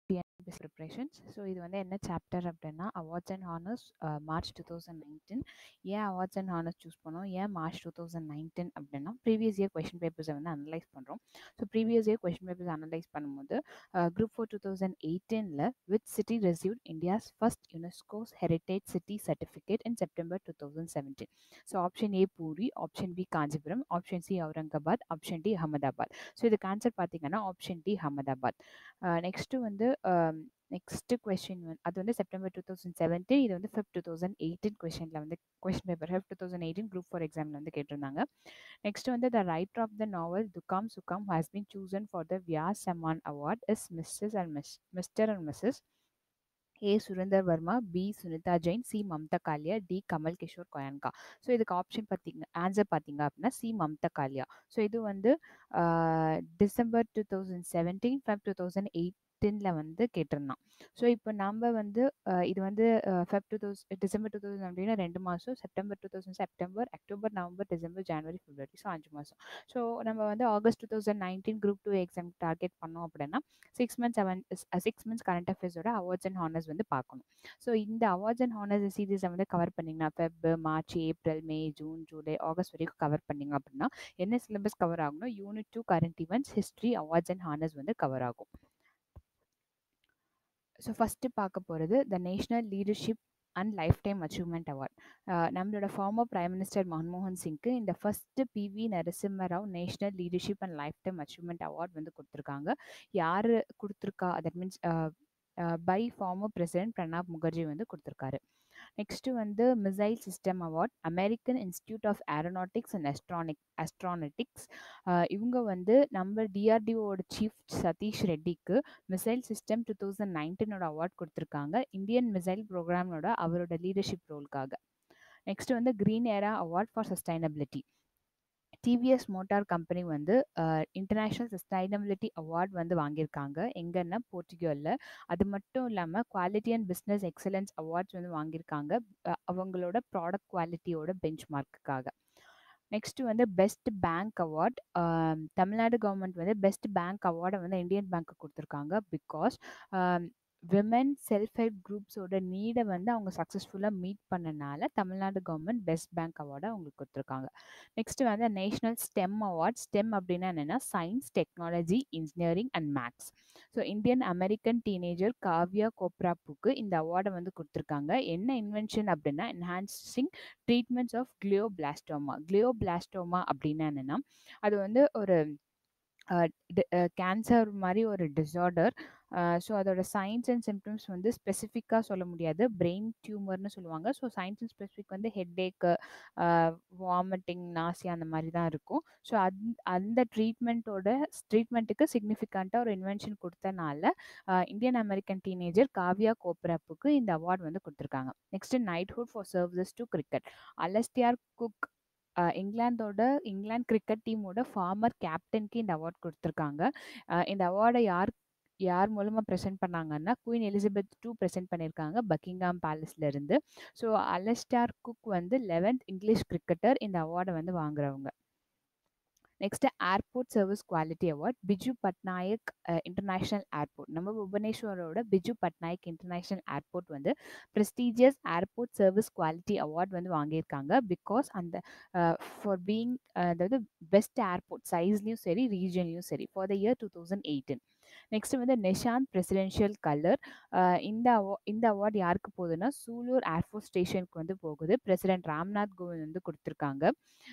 TNPS preparations so இது வந்து என்ன சாப்டர் அப்படின்னா awards and honours March two thousand nineteen ஏன் அவார்ட்ஸ் அண்ட் ஹானர்ஸ் சூஸ் பண்ணோம் ஏன் மார்ச் டூ தௌசண்ட் நைன்டீன் அப்படின்னா ப்ரீவியஸ் இயர் கொஷின் பேப்பர்ஸை வந்து அனலைஸ் பண்ணுறோம் so previous year question papers analyse பண்ணும்போது குரூப் ஃபோர் டூ தௌசண்ட் எயிட்டீனில் வித் சிட்டி ரெசியூட் India's first UNESCO's heritage city certificate in September two thousand seventeen so option A Puri option B Kanchipuram option C Aurangabad option D Ahmedabad so இதுக்கு answer பார்த்தீங்கன்னா option D Ahmedabad next வந்து next question வந்து அது வந்து September two thousand seventeen இது வந்து fifth two thousand eighteen கொஷனில் வந்து question paper fifth two thousand eighteen group four எக்ஸாமில் வந்து கேட்டிருந்தாங்க நெக்ஸ்ட் வந்து the writer of the novel Dukham Sukham has been chosen for the Vyas Samman award is Mrs and Miss Mister and Mrs A Surender Verma B Sunita Jain C Mamta Kalia D Kamal Kishore Goenka so இதுக்கு option பார்த்தீங்க answer பார்த்தீங்க அப்படின்னா C Mamta Kalia so இது வந்து December two thousand seventeen Feb two thousand எயிட்டீனில் வந்து கேட்டிருந்தான் so இப்போ நம்ம வந்து இது வந்து Feb two thousand December two thousand அப்படின்னா ரெண்டு மாதம் September two thousand September October November December ஜனவரி பிப்ரவரி ஸோ அஞ்சு மாதம் ஸோ நம்ம வந்து August two thousand nineteen group two exam target பண்ணோம் அப்படின்னா six months seven six months current அஃபேர்ஸோட அவார்ட்ஸ் அண்ட் ஹானர்ஸ் வந்து பார்க்கணும் ஸோ இந்த அவார்ட்ஸ் அண்ட் ஹானர்ஸ் சீரீஸை வந்து கவர் பண்ணிங்கன்னா Feb March April May June July August வரைக்கும் கவர் பண்ணிங்க அப்படின்னா என்ன சிலபஸ் கவர் ஆகணும் unit two current events history awards and honours வந்து கவர் ஆகும் ஸோ ஃபஸ்ட்டு பார்க்க போகிறது the national leadership and lifetime achievement award நம்மளோட ஃபார்மர் பிரைம் மினிஸ்டர் மன்மோகன் சிங்க்கு இந்த first PV Narasimha Rao national leadership and lifetime achievement award வந்து கொடுத்துருக்காங்க யார் கொடுத்துருக்கா that means by former president Pranab Mukherjee வந்து கொடுத்துருக்காரு நெக்ஸ்ட் வந்து missile system award American institute of aeronautics and astronic astronautics இவங்க வந்து நம்ம டிஆர்டிஓட சீஃப் சதீஷ் ரெட்டிக்கு மிசைல் சிஸ்டம் டூ தௌசண்ட் நைன்டீனோட அவார்ட் கொடுத்துருக்காங்க இந்தியன் மிசைல் ப்ரோக்ராமோட அவரோட லீடர்ஷிப் ரோலுக்காக நெக்ஸ்ட் வந்து green era award for sustainability TVS motor company வந்து இன்டர்நேஷ்னல் சஸ்டைனபிலிட்டி அவார்ட் வந்து வாங்கியிருக்காங்க எங்கன்னா போர்ச்சுகலில் அது மட்டும் இல்லாமல் quality and business excellence awards வந்து வாங்கியிருக்காங்க அவங்களோட ப்ராடக்ட் குவாலிட்டியோட பெஞ்ச் மார்க்குக்காக நெக்ஸ்ட் வந்து best bank award Tamil Nadu government வந்து பெஸ்ட் பேங்க் அவார்டை வந்து இந்தியன் பேங்க்கு கொடுத்துருக்காங்க பிகாஸ் விமன் செல்ஃப் ஹெல்ப் குரூப்ஸோட நீடை வந்து அவங்க சக்ஸஸ்ஃபுல்லாக மீட் பண்ணனால தமிழ்நாடு கவர்மெண்ட் பெஸ்ட் பேங்க் அவார்டை அவங்களுக்கு கொடுத்துருக்காங்க நெக்ஸ்ட் வந்து நேஷனல் ஸ்டெம் அவார்ட் ஸ்டெம் அப்படின்னா என்னென்னா science technology engineering and maths so Indian American teenager Kavya கோப்ராப்புக்கு இந்த அவார்டை வந்து கொடுத்துருக்காங்க என்ன இன்வென்ஷன் அப்படின்னா enhancing treatments of glioblastoma glioblastoma அப்படின்னா என்னென்னா அது வந்து ஒரு கேன்சர் மாதிரி ஒரு டிஸார்டர் ஸோ அதோட சயின்ஸ் அண்ட் சிம்டம்ஸ் வந்து ஸ்பெசிஃபிக்காக சொல்ல முடியாது பிரெயின் டியூமர்னு சொல்லுவாங்க ஸோ சயின்ஸ் அண்ட் ஸ்பெசிஃபிக் வந்து ஹெட்டேக்கு வாமிட்டிங் நாசி அந்த மாதிரி தான் இருக்கும் ஸோ அந் அந்த ட்ரீட்மெண்ட்டோட ட்ரீட்மெண்ட்டுக்கு சிக்னிஃபிகண்ட்டாக ஒரு இன்வென்ஷன் கொடுத்தனால இந்தியன் அமெரிக்கன் டீனேஜர் காவ்யா கோப்ராப்புக்கு இந்த அவார்டு வந்து கொடுத்துருக்காங்க next knighthood for services to cricket Alastair Cook இங்கிலாந்தோட இங்கிலாந்து கிரிக்கெட் டீமோட ஃபார்மர் கேப்டனுக்கு இந்த அவார்ட் கொடுத்துருக்காங்க இந்த அவார்டை யார் யார் மூலமாக ப்ரெசென்ட் பண்ணாங்கன்னா குயின் எலிசபெத் டூ ப்ரெசென்ட் பண்ணியிருக்காங்க பக்கிங்காம் பேலஸ்ல இருந்து ஸோ அலஸ்டார் குக் வந்து லெவன்த் இங்கிலீஷ் கிரிக்கெட்டர் இந்த அவார்டை வந்து வாங்குறவங்க next airport service quality award Biju Patnaik international airport நம்ம புவனேஸ்வரோட பிஜு பட்நாயக் இன்டர்நேஷ்னல் ஏர்போர்ட் வந்து prestigious airport service quality award வந்து வாங்கியிருக்காங்க பிகாஸ் அந்த ஃபார் பீங் அதாவது பெஸ்ட் ஏர்போர்ட் சைஸ்லையும் சரி ரீஜன்லையும் சரி for the year two thousand eighteen next வந்து நிஷாந்த் பிரசிடென்ஷியல் கலர் இந்த அவா இந்த அவார்டு யாருக்கு போகுதுன்னா சூலூர் ஏர்ஃபோர்ஸ் ஸ்டேஷனுக்கு வந்து போகுது பிரசிடென்ட் ராம்நாத் கோவிந்த் வந்து கொடுத்துருக்காங்க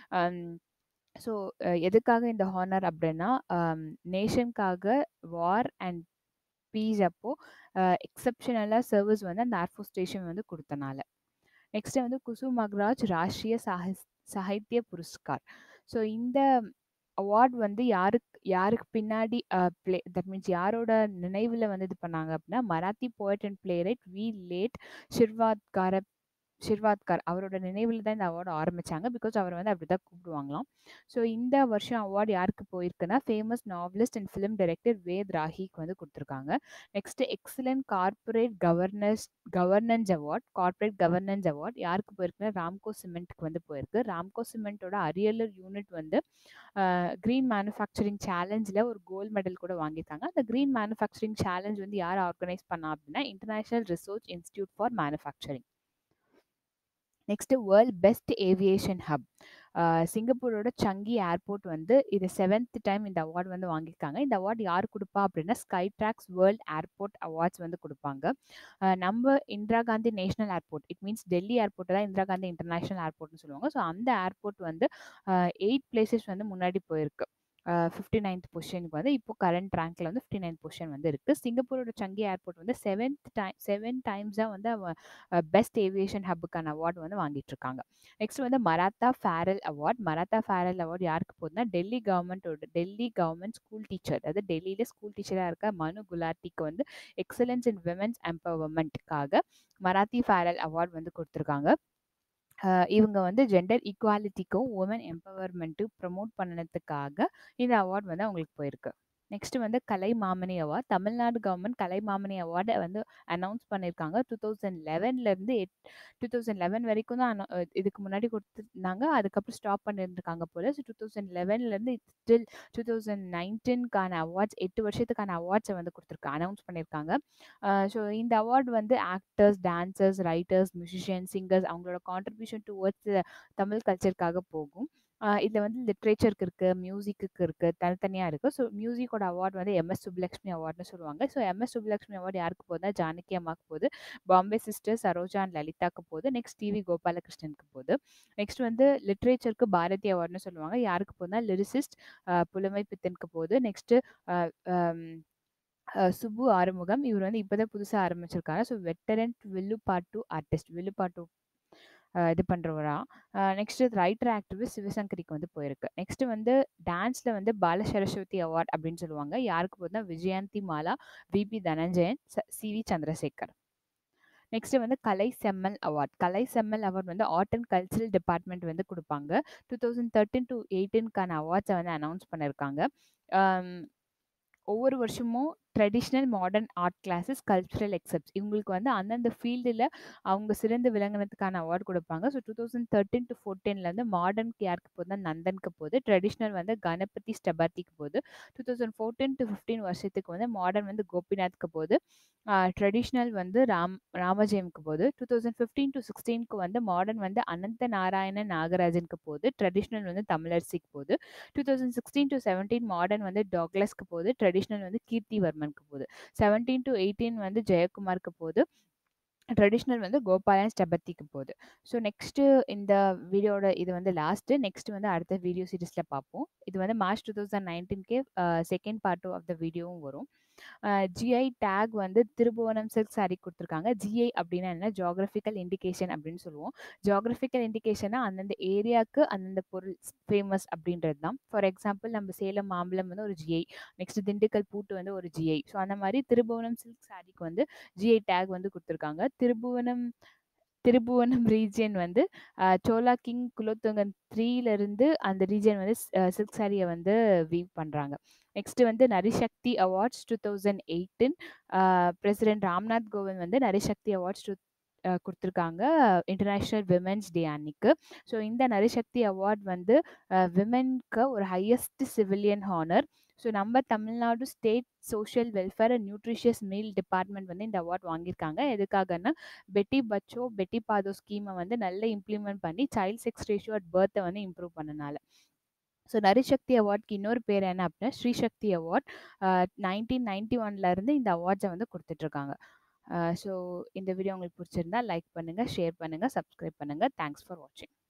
ஸோ எதுக்காக இந்த ஹானர் அப்படின்னா நேஷனுக்காக வார் அண்ட் பீஸ் அப்போ எக்ஸப்ஷனலாக சர்வீஸ் வந்து அந்த ஏர்ஃபோர்ஸ் ஸ்டேஷன் வந்து கொடுத்தனால நெக்ஸ்ட் வந்து குசு மக்ராஜ் ராஷ்ட்ரிய சாஹி சாகித்ய புரஸ்கார் ஸோ இந்த அவார்ட் வந்து யாருக்கு யாருக்கு பின்னாடி பிளே தட் மீன்ஸ் யாரோட நினைவில் வந்து இது பண்ணாங்க அப்படின்னா Marathi poet and playwright V late Shirwadkar Shirwadkar அவரோட நினைவில் தான் இந்த அவார்டு ஆரம்பிச்சாங்க பிகாஸ் அவர் வந்து அப்படி தான் கூப்பிடுவாங்களாம் ஸோ இந்த வருஷம் அவார்டு யாருக்கு போயிருக்குன்னா famous novelist and film director Ved ராஹிக்கு வந்து கொடுத்துருக்காங்க next excellent corporate governance governance award corporate governance award யாருக்கு போயிருக்குன்னா ராம்கோ சிமெண்ட்க்கு வந்து போயிருக்கு ராம்கோ சிமெண்ட்டோட அரியலர் யூனிட் வந்து க்ரீன் மேனுஃபேக்சரிங் சேலஞ்சில் ஒரு கோல்டு மெடல் கூட வாங்கியிருக்காங்க அந்த க்ரீன் மேனுஃபேக்சரிங் சேலஞ்ச் வந்து யார் ஆர்கனைஸ் பண்ணா அப்படின்னா international research institute for manufacturing next world best aviation hub சிங்கப்பூரோட சங்கி ஏர்போர்ட் வந்து இது செவன்த் டைம் இந்த அவார்டு வந்து வாங்கியிருக்காங்க இந்த அவார்டு யார் கொடுப்பா அப்படின்னா Skytrax world airport awards வந்து கொடுப்பாங்க நம்ம Indira Gandhi national airport it means Delhi airport தான் இந்திரா காந்தி இன்டர்நேஷனல் ஏர்போர்ட்னு சொல்லுவாங்க ஸோ அந்த ஏர்போர்ட் வந்து எயிட் பிளேசஸ் வந்து முன்னாடி போயிருக்கு ஃபிஃப்டி நைன்த் பொசிஷனுக்கு வந்து இப்போ கரண்ட் ரேங்க்ல வந்து ஃபிஃப்டி நைன்த் பொசிஷன் வந்து இருக்கு சிங்கப்பூரோட சங்கி ஏர்போர்ட் வந்து செவன்த் டைம் செவன் டைம்ஸ் தான் வந்து பெஸ்ட் ஏவியேஷன் ஹப்புக்கான அவார்டு வந்து வாங்கிட்டு இருக்காங்க நெக்ஸ்ட் வந்து மராத்தா ஃபேரல் அவார்ட் மராத்தா ஃபேரல் அவார்ட் யாருக்கு போகுதுன்னா டெல்லி கவர்மெண்ட்டோட டெல்லி கவர்மெண்ட் ஸ்கூல் டீச்சர் அதாவது டெல்லியில ஸ்கூல் டீச்சராக இருக்க மனு குலாட்டிக்கு வந்து எக்ஸலன்ஸ் இன் விமென்ஸ் எம்பவர்மெண்ட்டுக்காக மராத்தி ஃபேரல் அவார்ட் வந்து கொடுத்துருக்காங்க இவங்க வந்து ஜெண்டர் ஈக்குவாலிட்டிக்கும் உமன் எம்பவர்மெண்ட்டு ப்ரமோட் பண்ணதுக்காக இந்த அவார்ட் வந்து அவங்களுக்கு போயிருக்கு நெக்ஸ்ட் வந்து கலை மாமணி அவார்ட் தமிழ்நாடு கவர்மெண்ட் கலை மாமணி அவார்டை வந்து அனௌன்ஸ் பண்ணியிருக்காங்க டூ தௌசண்ட் லெவன்லேருந்து எட் டூ தௌசண்ட் லெவன் வரைக்கும் தான் இதுக்கு முன்னாடி கொடுத்துருந்தாங்க அதுக்கப்புறம் ஸ்டாப் பண்ணியிருக்காங்க போல் ஸோ டூ தௌசண்ட் லெவன்லேருந்து ஸ்டில் டூ தௌசண்ட் நைன்டீன்கான அவார்ட்ஸ் எட்டு வருஷத்துக்கான அவார்ட்ஸை வந்து கொடுத்துருக்காங்க அனௌன்ஸ் பண்ணியிருக்காங்க ஸோ இந்த அவார்டு வந்து actors dancers writers musician singers அவங்களோட கான்ட்ரிபியூஷன் டுவர்ட்ஸ் தமிழ் கல்ச்சருக்காக போகும் இதில் வந்து லிட்ரேச்சருக்கு இருக்குது மியூசிக்கு இருக்குது தனித்தனியாக இருக்குது ஸோ மியூசிக்கோட அவார்டு வந்து எம்எஸ் சுப்புலக்ஷ்மி அவார்டுன்னு சொல்லுவாங்க ஸோ எம்எஸ் சுப்புலக்ஷ்மி அவார்டு யாருக்கு போகுதுன்னா ஜானகி அம்மாவுக்கு போகுது பாம்பே சிஸ்டர் சரோஜா அண்ட் லலிதாக்கு போகுது நெக்ஸ்ட் டிவி கோபாலகிருஷ்ணனுக்கு போகுது நெக்ஸ்ட் வந்து லிட்ரேச்சருக்கு பாரதி அவார்டுன்னு சொல்லுவாங்க யாருக்கு போகுதுன்னா லிரிசிஸ்ட் புலமை பித்தனுக்கு போகுது நெக்ஸ்ட்டு சுப்பு ஆறுமுகம் இவர் வந்து இப்போதான் புதுசாக ஆரம்பிச்சிருக்காரு ஸோ வெட்டரண்ட் வில்லுப்பாட்டு ஆர்டிஸ்ட் வில்லுப்பாட்டு இது பண்ணுறவரா நெக்ஸ்ட் ரைட்டர் ஆக்டிவிஸ்ட் சிவசங்கரிக்கு வந்து போயிருக்கு நெக்ஸ்ட் வந்து டான்ஸில் வந்து பால சரஸ்வதி அவார்ட் அப்படின்னு சொல்லுவாங்க யாருக்கு போதுனா Vyjayanthi Mala V P Dhananjayan C V Chandrasekhar next வந்து கலை செம்மல் அவார்ட் கலை செம்மல் அவார்ட் வந்து ஆர்ட் அண்ட் கல்ச்சரல் டிபார்ட்மெண்ட் வந்து கொடுப்பாங்க டூ தௌசண்ட் தேர்ட்டின் டு எயிட்டீன்கான அவார்ட்ஸை வந்து அனௌன்ஸ் பண்ணியிருக்காங்க ஒவ்வொரு வருஷமும் traditional modern art classes cultural experts இவங்களுக்கு வந்து அந்தந்த ஃபீல்டில் அவங்க சிறந்து விளங்கினதுக்கான அவார்டு கொடுப்பாங்க so two thousand thirteen to ஃபோர்டீன்லேருந்து மாடர்னுக்கு யாருக்கு போகுது நந்தனுக்கு போகுது ட்ரெடிஷ்னல் வந்து கணபதி ஸ்டபாத்திக்கு போகுது two thousand fourteen to fifteen வருஷத்துக்கு வந்து மாடர்ன் வந்து கோபிநாத்க்கு போகுது ட்ரெடிஷ்னல் வந்து ராம் ராமஜெயமுக்கு போகுது டூ தௌசண்ட் ஃபிஃப்டீன் டு சிக்ஸ்டீனுக்கு வந்து மாடர்ன் வந்து அனந்த நாராயணன் நாகராஜனுக்கு போகுது ட்ரெடிஷ்னல் வந்து தமிழரசிக்கு போகுது two thousand sixteen to seventeen modern வந்து டாக்லஸ்க்கு போகுது ட்ரெடிஷ்னல் வந்து கீர்த்திவர்மனுக்கு போகுது செவன்டீன் டு எயிட்டீன் வந்து ஜெயக்குமாருக்கு போகுது ட்ரெடிஷ்னல் வந்து கோபாலன் ஸ்டபத்திக்கு போகுது ஸோ நெக்ஸ்ட்டு இந்த வீடியோட இது வந்து லாஸ்ட்டு நெக்ஸ்ட் வந்து அடுத்த வீடியோ சீரிஸில் பார்ப்போம் இது வந்து மார்ச் டூ தௌசண்ட் நைன்டீன்கே செகண்ட் பார்ட் ஆஃப் த வீடியோவும் வரும் ஜிஐ டேக் வந்து திருபுவனம் சில்க் சாரி கொடுத்துருக்காங்க ஜிஐ அப்படின்னா என்ன ஜியாகிரபிக்கல் இண்டிகேஷன் அப்படின்னு சொல்லுவோம் ஜியாகிரபிக்கல் இண்டிகேஷனா அந்தந்த ஏரியாவுக்கு அந்தந்த பொருள் ஃபேமஸ் அப்படின்றது தான் ஃபார் எக்ஸாம்பிள் நம்ம சேலம் மாம்பழம் வந்து ஒரு ஜிஐ நெக்ஸ்ட் திண்டுக்கல் பூட்டு வந்து ஒரு ஜிஐ ஸோ அந்த மாதிரி திருபுவனம் சில்க் சாரிக்கு வந்து ஜிஐ டேக் வந்து கொடுத்துருக்காங்க திருபுவனம் திருபுவனம் ரீஜியன் வந்து சோலா கிங் குலோத்துங்கன் த்ரீலேருந்து அந்த ரீஜியன் வந்து சில்க் சாரியை வந்து வீவ் பண்ணுறாங்க நெக்ஸ்ட் வந்து Nari Shakti awards two thousand eighteen president Ramnath Kovind வந்து நரிசக்தி அவார்ட்ஸ் டூ கொடுத்துருக்காங்க இன்டர்நேஷ்னல் விமென்ஸ் டே அன்னைக்கு ஸோ இந்த நரிசக்தி அவார்ட் வந்து விமென்க்கு ஒரு ஹையஸ்ட் சிவிலியன் ஹானர் ஸோ நம்ம Tamil Nadu state social welfare and nutritious meal department வந்து இந்த அவார்ட் வாங்கியிருக்காங்க எதுக்காகன்னா பெட்டி பச்சோ பெட்டி பாதோ ஸ்கீமை வந்து நல்லா இம்ப்ளிமெண்ட் பண்ணி சைல்ட் செக்ஸ் ரேஷியோ அட் பர்த்தை வந்து இம்ப்ரூவ் பண்ணனால ஸோ நரிசக்தி அவார்ட்க்கு இன்னொரு பேர் என்ன அப்படின்னா ஸ்ரீசக்தி அவார்ட் நைன்டீன் நைன்டி ஒன்லேருந்து இந்த அவார்ட்ஸை வந்து கொடுத்துட்ருக்காங்க ஸோ இந்த வீடியோ உங்களுக்கு பிடிச்சிருந்தா லைக் பண்ணுங்கள் ஷேர் பண்ணுங்கள் சப்ஸ்கிரைப் பண்ணுங்கள் தேங்க்ஸ் ஃபார் வாட்சிங்